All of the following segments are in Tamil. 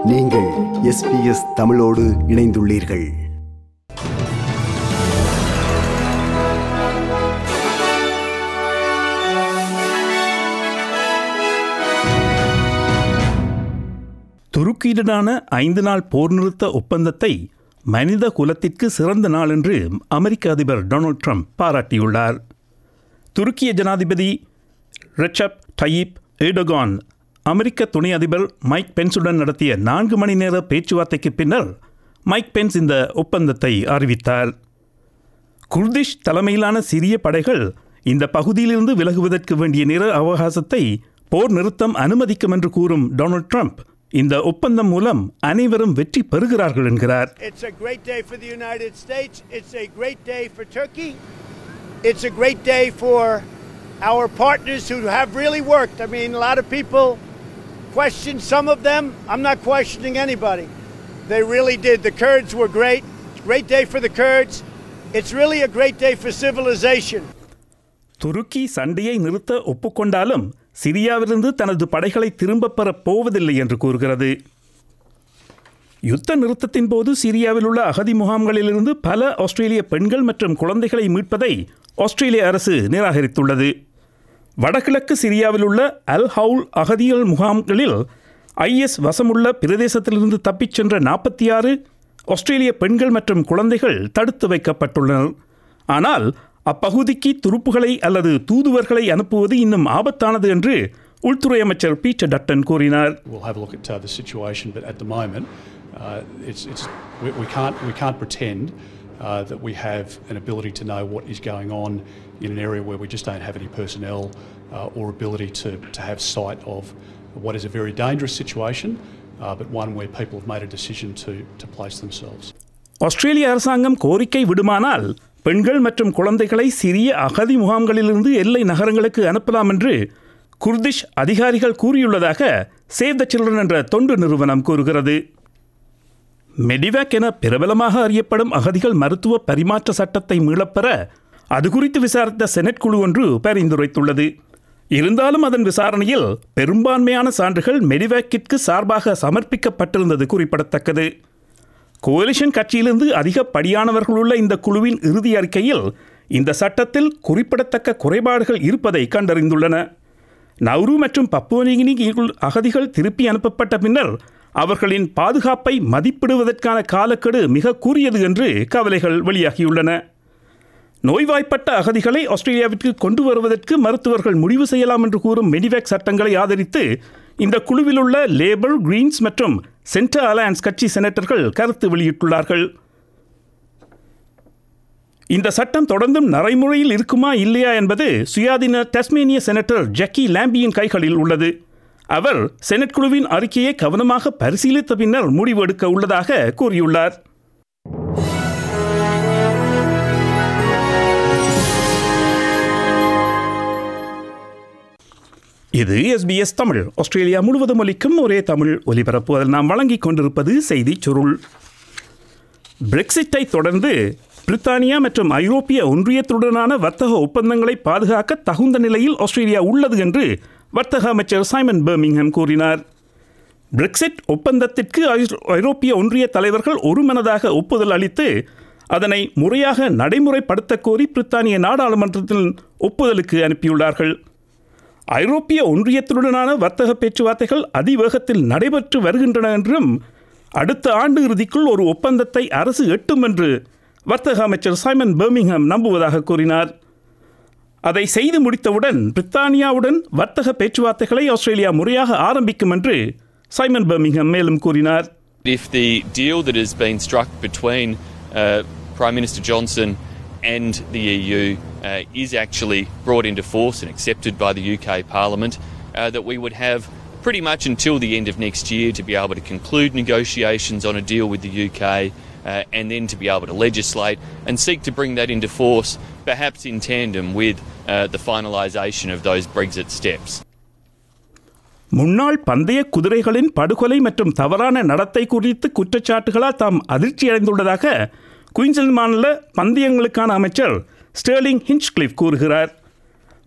நீங்கள் எஸ்பிஎஸ் தமிழோடு இணைந்துள்ளீர்கள் துருக்கியுடனான ஐந்து நாள் போர் நிறுத்த ஒப்பந்தத்தை மனித குலத்திற்கு சிறந்த நாள் என்று அமெரிக்க அதிபர் டொனால்ட் ட்ரம்ப் பாராட்டியுள்ளார் துருக்கிய ஜனாதிபதி ரெச்சப் டயீப் ஏடோகான் அமெரிக்க துணை அதிபர் மைக் பென்ஸுடன் நடத்திய நான்கு மணி நேர பேச்சுவார்த்தைக்கு பின்னர் மைக் பென்ஸ் இந்த ஒப்பந்தத்தை அறிவித்தார் குர்திஷ் தலைமையிலான சிறிய படைகள் இந்த பகுதியிலிருந்து விலகுவதற்கு வேண்டிய நேர அவகாசத்தை போர் நிறுத்தம் அனுமதிக்கும் என்று கூறும் டொனால்ட் ட்ரம்ப் இந்த ஒப்பந்தம் மூலம் அனைவரும் வெற்றி பெறுகிறார்கள் என்கிறார் It's a great day for the United States. It's a great day for Turkey. It's a great day for our partners who have really worked. I mean, a lot of people question some of them. I'm not questioning anybody. They really did. The Kurds were great. Great day for the Kurds. It's really a great day for civilization. துருக்கி சண்டையை நிறுத்த ஒப்புக்கொண்டாலும் சிரியாவிலிருந்து தனது படைகளை திரும்பப் பெறப் போவதில்லை என்று கூறுகிறது யுத்த நிறுத்தத்தின் போது சிரியாவில் உள்ள அகதி முகாம்களிலிருந்து பல ஆஸ்திரேலிய பெண்கள் மற்றும் குழந்தைகளை மீட்பதை ஆஸ்திரேலிய அரசு நிராகரித்துள்ளது வடகிழக்கு சிரியாவில் உள்ள அல் ஹவுல் அகதிகள் முகாம்களில் ஐஎஸ் வசமுள்ள பிரதேசத்திலிருந்து தப்பிச் சென்ற நாற்பத்தி ஆறு ஆஸ்திரேலிய பெண்கள் மற்றும் குழந்தைகள் தடுத்து வைக்கப்பட்டுள்ளனர் ஆனால் அப்பகுதிக்கு துருப்புகளை அல்லது தூதுவர்களை அனுப்புவது இன்னும் ஆபத்தானது என்று உள்துறை அமைச்சர் பீட்டர் டட்டன் கூறினார் We'll have a look at uh, the situation, but at the moment, uh, it's, it's, we, we, can't, we can't pretend uh, that we have an ability to know what is going on in an area where we just don't have any personnel uh, or ability to, to have sight of what is a very dangerous situation, uh, but one where people have made a decision to, to place themselves. ஆஸ்திரேலிய அரசாங்கம் கோரிக்கை விடுமானால் பெண்கள் மற்றும் குழந்தைகளை சிறிய அகதி முகாம்களிலிருந்து எல்லை நகரங்களுக்கு அனுப்பலாம் என்று குர்திஷ் அதிகாரிகள் கூறியுள்ளதாக சேவ் த சில்ட்ரன் என்ற தொண்டு நிறுவனம் கூறுகிறது மெடிவேக் என பிரபலமாக அறியப்படும் அகதிகள் மருத்துவ பரிமாற்ற சட்டத்தை மீளப்பெற அது குறித்து விசாரித்த செனட் குழு ஒன்று பரிந்துரைத்துள்ளது இருந்தாலும் அதன் விசாரணையில் பெரும்பான்மையான சான்றுகள் மெடிவேக்கிற்கு சார்பாக சமர்ப்பிக்கப்பட்டிருந்தது குறிப்பிடத்தக்கது கோலிஷன் கட்சியிலிருந்து அதிகப்படியானவர்கள் உள்ள இந்த குழுவின் இறுதி அறிக்கையில் இந்த சட்டத்தில் குறிப்பிடத்தக்க குறைபாடுகள் இருப்பதை கண்டறிந்துள்ளன நவ்ரு மற்றும் பப்புவனிகினி அகதிகள் திருப்பி அனுப்பப்பட்ட பின்னர் அவர்களின் பாதுகாப்பை மதிப்பிடுவதற்கான காலக்கெடு மிக கூறியது என்று கவலைகள் வெளியாகியுள்ளன நோய்வாய்ப்பட்ட அகதிகளை ஆஸ்திரேலியாவிற்கு கொண்டு வருவதற்கு மருத்துவர்கள் முடிவு செய்யலாம் என்று கூறும் மெடிவேக் சட்டங்களை ஆதரித்து இந்த குழுவில் உள்ள லேபர் கிரீன்ஸ் மற்றும் சென்டர் அலையன்ஸ் கட்சி செனட்டர்கள் கருத்து வெளியிட்டுள்ளார்கள் இந்த சட்டம் தொடர்ந்தும் நடைமுறையில் இருக்குமா இல்லையா என்பது சுயாதீன டஸ்மேனிய செனட்டர் ஜக்கி லாம்பியின் கைகளில் உள்ளது அவர் செனட் குழுவின் அறிக்கையை கவனமாக பரிசீலித்த பின்னர் முடிவு எடுக்க உள்ளதாக கூறியுள்ளார் இது எஸ்பிஎஸ் தமிழ் ஆஸ்திரேலியா முழுவதும் ஒலிக்கும் ஒரே தமிழ் ஒலிபரப்பு அதில் நாம் வழங்கிக் கொண்டிருப்பது செய்தி சுருள் பிரெக்சிட்டை தொடர்ந்து பிரித்தானியா மற்றும் ஐரோப்பிய ஒன்றியத்துடனான வர்த்தக ஒப்பந்தங்களை பாதுகாக்க தகுந்த நிலையில் ஆஸ்திரேலியா உள்ளது என்று வர்த்தக அமைச்சர் சைமன் பர்மிங்ஹம் கூறினார் பிரெக்சிட் ஒப்பந்தத்திற்கு ஐ- ஐரோப்பிய ஒன்றிய தலைவர்கள் ஒருமனதாக ஒப்புதல் அளித்து அதனை முறையாக நடைமுறைப்படுத்த கோரி பிரித்தானிய நாடாளுமன்றத்தில் ஒப்புதலுக்கு அனுப்பியுள்ளார்கள் ஐரோப்பிய ஒன்றியத்துடனான வர்த்தக பேச்சுவார்த்தைகள் அதிவேகத்தில் நடைபெற்று வருகின்றன என்றும் அடுத்த ஆண்டு இறுதிக்குள் ஒரு ஒப்பந்தத்தை அரசு எட்டும் என்று வர்த்தக அமைச்சர் சைமன் பர்மிங்ஹம் நம்புவதாக கூறினார் அதை செய்து முடித்தவுடன் பிரித்தானியாவுடன் வர்த்தக பேச்சுவார்த்தைகளை ஆஸ்திரேலியா முறையாக ஆரம்பிக்கும் என்று சைமன் பர்மிங்ஹம் மேலும் கூறினார் If the deal that has been struck between uh, Prime Minister Johnson and the EU uh, is actually brought into force and accepted by the UK Parliament, uh, that we would have pretty much until the end of next year to be able to conclude negotiations on a deal with the UK uh, and then to be able to legislate and seek to bring that into force, perhaps in tandem with uh, the finalisation of those Brexit steps. முன்னாள் பந்தய குதிரைகளின் படுகொலை மற்றும் தவறான நடத்தை குறித்து குற்றச்சாட்டுகளால் தாம் அதிர்ச்சியடைந்துள்ளதாக குயின்ஸ்லாந்து மாநில பந்தயங்களுக்கான அமைச்சர் ஸ்டெர்லிங் ஹின்ச்கிளிஃப் கூறுகிறார்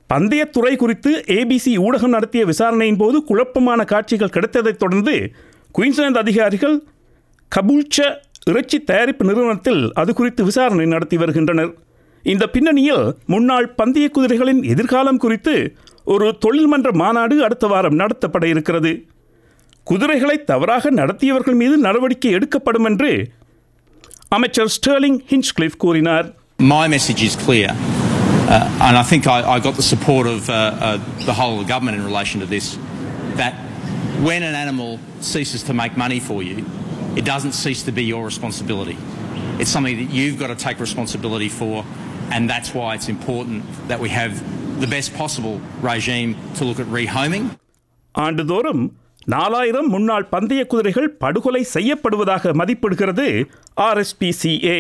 பந்தயத்துறை குறித்து ஏபிசி ஊடகம் நடத்திய விசாரணையின் போது குழப்பமான காட்சிகள் கிடைத்ததைத் தொடர்ந்து குயின்ஸ்லாந்து அதிகாரிகள் கபூல்ச்ச இறைச்சி தயாரிப்பு நிறுவனத்தில் அது குறித்து விசாரணை நடத்தி வருகின்றனர் இந்த பின்னணியில் முன்னாள் பந்தய குதிரைகளின் எதிர்காலம் குறித்து ஒரு தொழில்மன்ற மாநாடு அடுத்த வாரம் நடத்தப்பட இருக்கிறது குதிரைகளை தவறாக நடத்தியவர்கள் மீது நடவடிக்கை எடுக்கப்படும் என்று அமைச்சர் ஸ்டெர்லிங் ஹின்ச்கிளிஃப் கூறினார் My message is clear, uh, and I think I, I got the support of uh, uh, the whole of the government in relation to this. That when an animal ceases to make money for you, it doesn't cease to be your responsibility. It's something that you've got to take responsibility for, and that's why it's important that we have the best possible regime to look at rehoming. ஆண்டுதோறும் நாலாயிரம் முன்னாள் பந்தய குதிரைகள் படுகொலை செய்யப்படுவதாக மதிப்பிடுகிறது ஆர்எஸ்பிசிஏ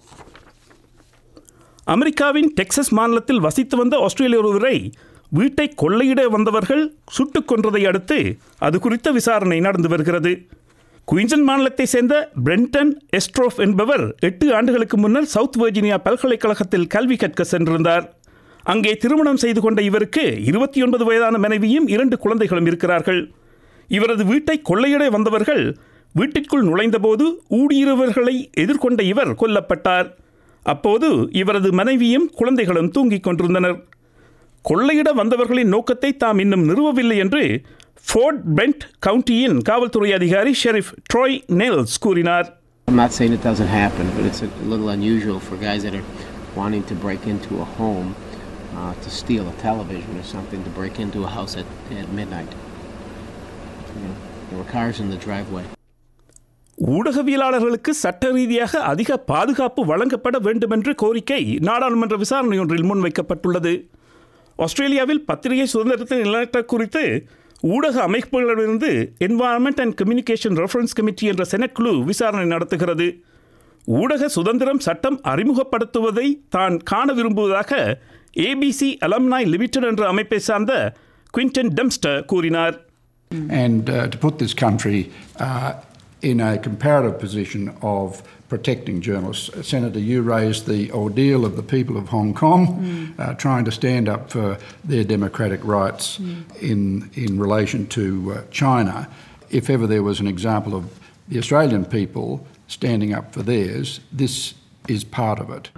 அமெரிக்காவின் டெக்சஸ் மாநிலத்தில் வசித்து வந்த ஆஸ்திரேலிய ஒருவரை வீட்டை கொள்ளையிட வந்தவர்கள் சுட்டுக் கொன்றதை அடுத்து அது குறித்த விசாரணை நடந்து வருகிறது குயின்சன் மாநிலத்தை சேர்ந்த பிரென்டன் எஸ்ட்ரோஃப் என்பவர் எட்டு ஆண்டுகளுக்கு முன்னர் சவுத் வெர்ஜினியா பல்கலைக்கழகத்தில் கல்வி கற்க சென்றிருந்தார் அங்கே திருமணம் செய்து கொண்ட இவருக்கு இருபத்தி ஒன்பது வயதான மனைவியும் இரண்டு குழந்தைகளும் இருக்கிறார்கள் இவரது வீட்டை கொள்ளையிட வந்தவர்கள் வீட்டிற்குள் நுழைந்தபோது ஊடுருவர்களை எதிர்கொண்ட இவர் கொல்லப்பட்டார் அப்போது இவரது மனைவியும் குழந்தைகளும் தூங்கிக் கொண்டிருந்தனர் கொள்ளையிட வந்தவர்களின் நோக்கத்தை தாம் இன்னும் நிறுவவில்லை என்று ஃபோர்ட் பென்ட் கவுண்டியின் காவல்துறை அதிகாரி ஷெரீஃப் ட்ரோய் நெல்ஸ் கூறினார் I'm not saying it doesn't happen, but it's a little unusual for guys that are wanting to break into a home uh, to steal a television or something, to break into a house at, at midnight. You know, there were cars in the driveway. ஊடகவியலாளர்களுக்கு சட்ட ரீதியாக அதிக பாதுகாப்பு வழங்கப்பட வேண்டுமென்ற கோரிக்கை நாடாளுமன்ற விசாரணை ஒன்றில் முன்வைக்கப்பட்டுள்ளது ஆஸ்திரேலியாவில் பத்திரிகை சுதந்திரத்தை நிலைநாட்ட குறித்து ஊடக அமைப்புகளிடமிருந்து Environment and Communication Reference Committee என்ற செனட் குழு விசாரணை நடத்துகிறது ஊடக சுதந்திரம் சட்டம் அறிமுகப்படுத்துவதை தான் காண விரும்புவதாக ஏபிசி அலம்னாய் லிமிடெட் என்ற அமைப்பை சார்ந்த குவிண்டன் டெம்ஸ்டர் கூறினார் and uh, to put this country uh, in a comparative position of protecting journalists. Senator, you raised the ordeal of the people of Hong Kong uh, trying to stand up for their democratic rights in, in relation to uh, China. If ever there was an example of the Australian people standing up for theirs, this is part of it.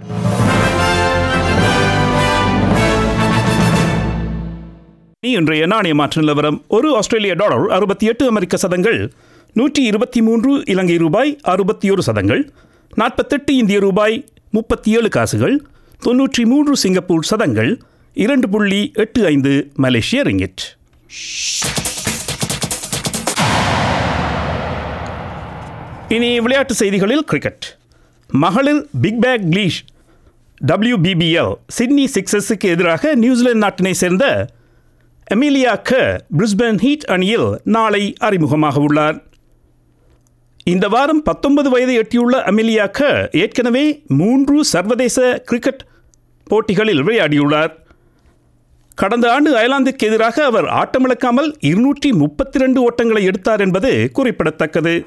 இனி இன்றைய நாணய மாற்று நிலவரம் ஒரு ஆஸ்திரேலிய டாலர் அறுபத்தி எட்டு அமெரிக்க சதங்கள் நூற்றி இருபத்தி மூன்று இலங்கை ரூபாய் அறுபத்தி ஒரு சதங்கள் நாற்பத்தெட்டு இந்திய ரூபாய் முப்பத்தி ஏழு காசுகள் தொன்னூற்றி மூன்று சிங்கப்பூர் சதங்கள் இரண்டு புள்ளி எட்டு ஐந்து மலேசிய ரிங்கிட் இனி விளையாட்டு செய்திகளில் கிரிக்கெட் மகளிர் Big Bash League WBBL Sydney சிக்ஸஸுக்கு எதிராக நியூசிலாந்து நாட்டினை சேர்ந்த எமிலியா க பிரிஸ்பேன் ஹீட் அணியில் நாளை அறிமுகமாக உள்ளார் இந்த வாரம் பத்தொன்பது வயதை எட்டியுள்ள அமிலியா க ஏற்கனவே மூன்று சர்வதேச கிரிக்கெட் போட்டிகளில் விளையாடியுள்ளார் கடந்த ஆண்டு அயர்லாந்துக்கு எதிராக அவர் ஆட்டமிழக்காமல் இருநூற்றி முப்பத்தி ரெண்டு ஓட்டங்களை எடுத்தார் என்பது குறிப்பிடத்தக்கது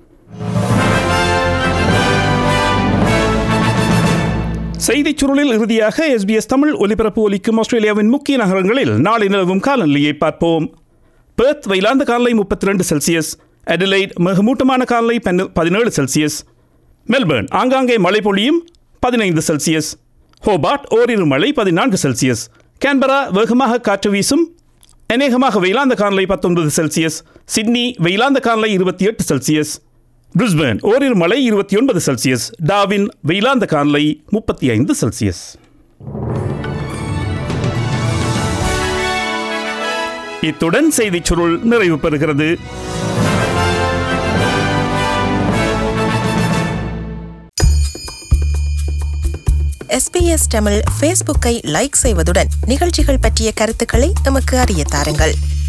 செய்திச் சுருளில் இறுதியாக எஸ்பிஎஸ் தமிழ் ஒலிபரப்பு ஒலிக்கும் ஆஸ்திரேலியாவின் முக்கிய நகரங்களில் நாளை நிலவும் காலநிலையை பார்ப்போம் பெர்த் வெயிலாந்த காலை முப்பத்தி ரெண்டு செல்சியஸ் அடிலைட் மிகமூட்டமான காலை பதினேழு செல்சியஸ் மெல்பர்ன் ஆங்காங்கே மழை பொழியும் பதினைந்து செல்சியஸ் ஹோபார்ட் ஓரிரு மழை பதினான்கு செல்சியஸ் கேன்பரா வேகமாக காற்று வீசும் அநேகமாக வெயிலாந்த காலை பத்தொன்பது செல்சியஸ் சிட்னி வெயிலாந்த காலை இருபத்தி எட்டு செல்சியஸ் பிரிஸ்பேன் ஓரிரு மழை இருபத்தி ஒன்பது செல்சியஸ் டாவின் வெயிலாந்த காலை முப்பத்தி ஐந்து செல்சியஸ் இத்துடன் செய்திச் சுருள் நிறைவு பெறுகிறது எஸ்பிஎஸ் தமிழ் ஃபேஸ்புக்கை லைக் செய்வதுடன் நிகழ்ச்சிகள் பற்றிய கருத்துக்களை எமக்கு அறிய தாருங்கள்